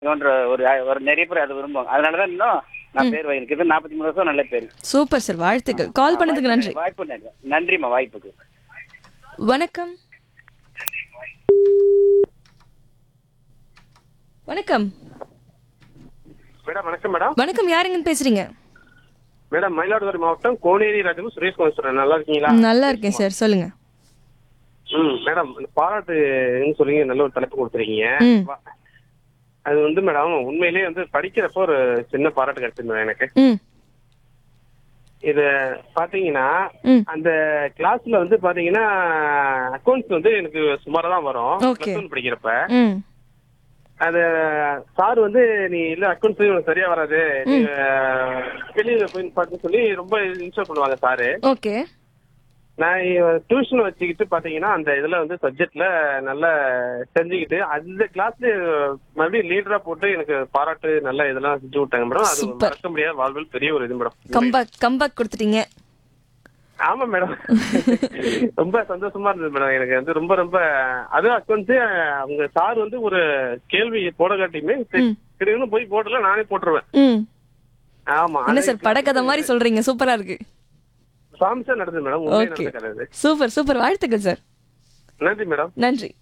போன்ற ஒரு ஒரு நிறைய பேர் அதை விரும்புவாங்க அதனால தான் இன்னும் நான் பேர் வாங்கியிருக்கிறது நாற்பத்தி மூணு வருஷம் நல்ல பேர் சூப்பர் சார் வாழ்த்துக்கள் கால் பண்ணதுக்கு நன்றி வாய்ப்பு நன்றி நன்றிம்மா வாய்ப்புக்கு வணக்கம் வணக்கம் மேடம் வணக்கம் மேடம் வணக்கம் யாருங்கன்னு பேசுறீங்க மேடம் மயிலாடுதுறை மாவட்டம் கோனேரி ராஜு சுரேஷ் குமார் சொல்றேன் நல்லா இருக்கீங்களா நல்லா இருக்கேன் சார் சொல்லுங்க ம் மேடம் இந்த பாராட்டுன்னு சொல்லி நல்ல ஒரு தலைப்பு கொடுத்துருக்கீங்க ம். அது வந்து மேடம் உண்மையிலேயே வந்து படிக்கிறப்போ ஒரு சின்ன பாராட்டு கிடைச்சிருந்தது எனக்கு ம் இது பாத்தீங்கன்னா ம் அந்த கிளாஸ்ல வந்து பாத்தீங்கன்னா அக்கௌண்ட்ஸ் வந்து எனக்கு சுமாரா தான் வரும் Okay. Plus one படிக்கிறப்ப ம் அது சார் வந்து நீ இல்ல அக்கௌண்ட்ஸ் உனக்கு சரியா வராது நீ, அஹ், வெளியில போய் பார்த்து சொல்லி ரொம்ப இன்ஸ்டால் பண்ணுவாங்க சாரு ஓகே நான் டியூஷன் வச்சுக்கிட்டு பாத்தீங்கன்னா அந்த இதுல வந்து சப்ஜெக்ட்ல நல்லா செஞ்சுக்கிட்டு அந்த கிளாஸ்ல மறுபடியும் லீடரா போட்டு எனக்கு பாராட்டு நல்ல இதெல்லாம் செஞ்சு விட்டாங்க மேடம் அது Super. மறக்க முடியாத வாழ்வில் பெரிய ஒரு இது மேடம் கம்பேக் கம்பேக் கொடுத்துட்டீங்க ஆமா மேடம் ரொம்ப சந்தோஷமா இருந்தது மேடம் எனக்கு வந்து ரொம்ப ரொம்ப அதுவும் அக்கௌண்ட்ஸ் அவங்க சார் வந்து ஒரு கேள்வி போட காட்டியுமே ம். கிடையாது போய் போடல நானே போட்டுருவேன் ம் ஆமா என்ன சார் படக்கதை மாதிரி சொல்றீங்க சூப்பரா இருக்கு சாம்சா நடந்தது மேடம் உண்மையா ஓகே நடந்த கதை இது சூப்பர் சூப்பர் வாழ்த்துக்கள் சார் நன்றி மேடம் நன்றி